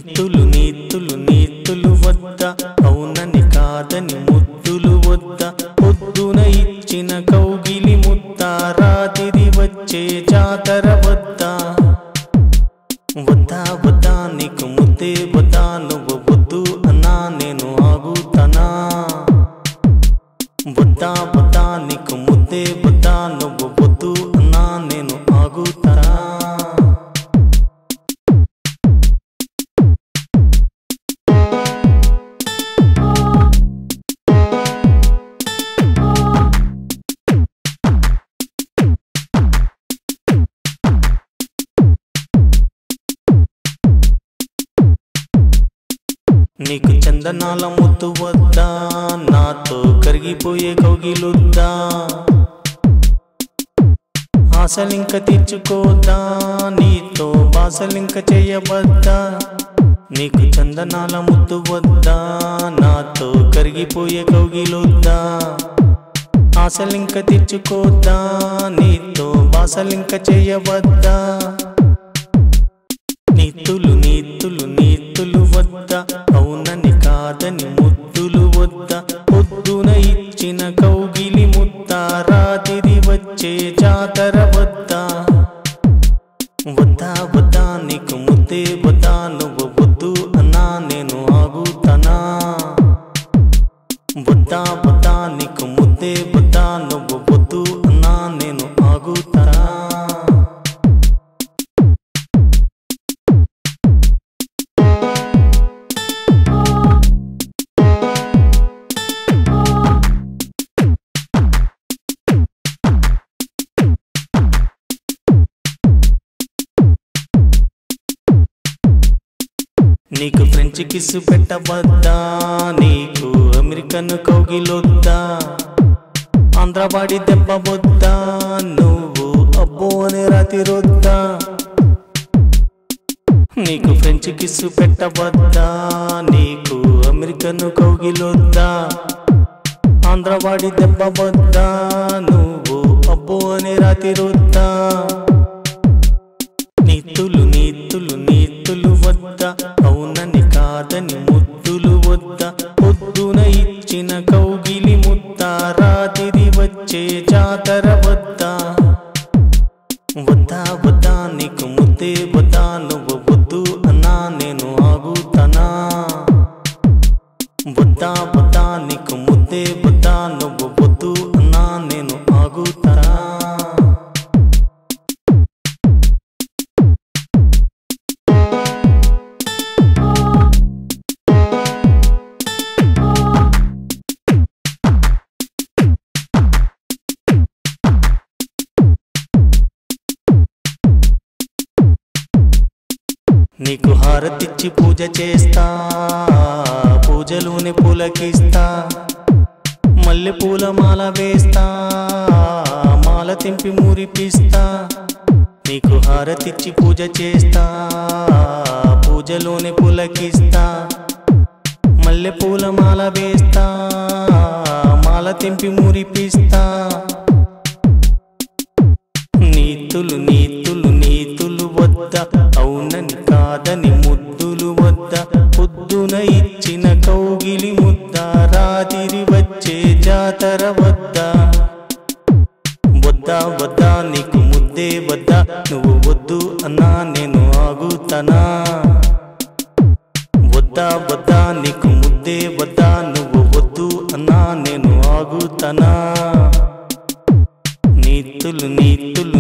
నీతులు నీతులు నీతులు వద్ద అవునని కాదని ముద్దులు వద్ద పొద్దున ఇచ్చిన కౌగిలి ముద్ద రాతిరి వచ్చే జాతర వద్ద వద్దా వద్దా నీకు ముద్దే వద్దా నువ్వు వద్దు అన్నా నేను ఆగుతానా వద్దా వద్దా నీకు ముద్దే వద్దా నువ్వు వద్దు అన్నా నేను ఆగుతానా నీకు చందనాల ముద్దు వద్దా నాతో కరిగిపోయే కౌగిలుద్దా ఆశలింక తీర్చుకోద్దా నీతో బాసలింక చేయవద్దా నీకు చందనాల ముద్దు వద్దా నాతో కరిగిపోయే కౌగిలుద్దా ఆశలింక తీర్చుకోద్దా నీతో బాసలింక చేయవద్దా నీతులు నీతులు నీతులు వద్ద అవునని కాదని ముద్దులు వద్ద పొద్దున ఇచ్చిన కౌగిలి ముద్ద రాతిరి వచ్చే జాతర వద్ద వద్దా వద్దా నీకు ముద్దే వద్దా నువ్వు వద్దు అన్నా నేను ఆగుతానా వద్దా వద్దా నీకు ముద్దే వద్దా నువ్వు వద్దు అన్నా నేను ఆగుతానా నీకు ఫ్రెంచ్ కిస్ పెట్టవద్దా నీకు అమెరికన్ కౌగిలొద్దా ఆంధ్రవాడి దెబ్బ వద్దా నువ్వు అబ్బో అని రాతిరొద్దా నీకు ఫ్రెంచ్ కిస్ పెట్టవద్దా నీకు అమెరికన్ కౌగిలొద్దా ఆంధ్రవాడి దెబ్బ వద్దా నువ్వు అబ్బో అని రాతిరొద్దా నీతులు నీతులు నీతులు వద్ద అవునని కాదని ముద్దులు వద్ద పొద్దున ఇచ్చిన కౌగిలి ముద్ద రాతిరి వచ్చే జాతర వద్ద వద్దా వద్దా నీకు ముద్దే వద్దా నువ్వు వద్దు అన్నా నేను ఆగుతానా వద్దా వద్దా నీకు ముద్దే వద్దా నువ్వు వద్దు అన్నా నేను ఆగుతానా నీకు హారతిచ్చి పూజ చేస్తా పూజలోని పూలకిస్తా మల్లె పూల మాల వేస్తా మాల తెంపి మురిపిస్తా నీకు హారతిచ్చి పూజ చేస్తా పూజలోని పూలకిస్తా మల్లె పూల మాల వేస్తా మాల తెంపి మురిపిస్తా నీతులు నీతులు నీతులు వద్ద అవునని కాదని ముద్దులు వద్ద పొద్దున ఇచ్చిన కౌగిలి ముద్ద రాతిరి వచ్చే జాతర వద్ద వద్దా వద్దా నీకు ముద్దే వద్దా నువ్వు వద్దు అన్నా నేను ఆగుతానా వద్దా వద్దా నీకు ముద్దే వద్దా నువ్వు వద్దు అన్నా నేను ఆగుతానా నీతులు నీతులు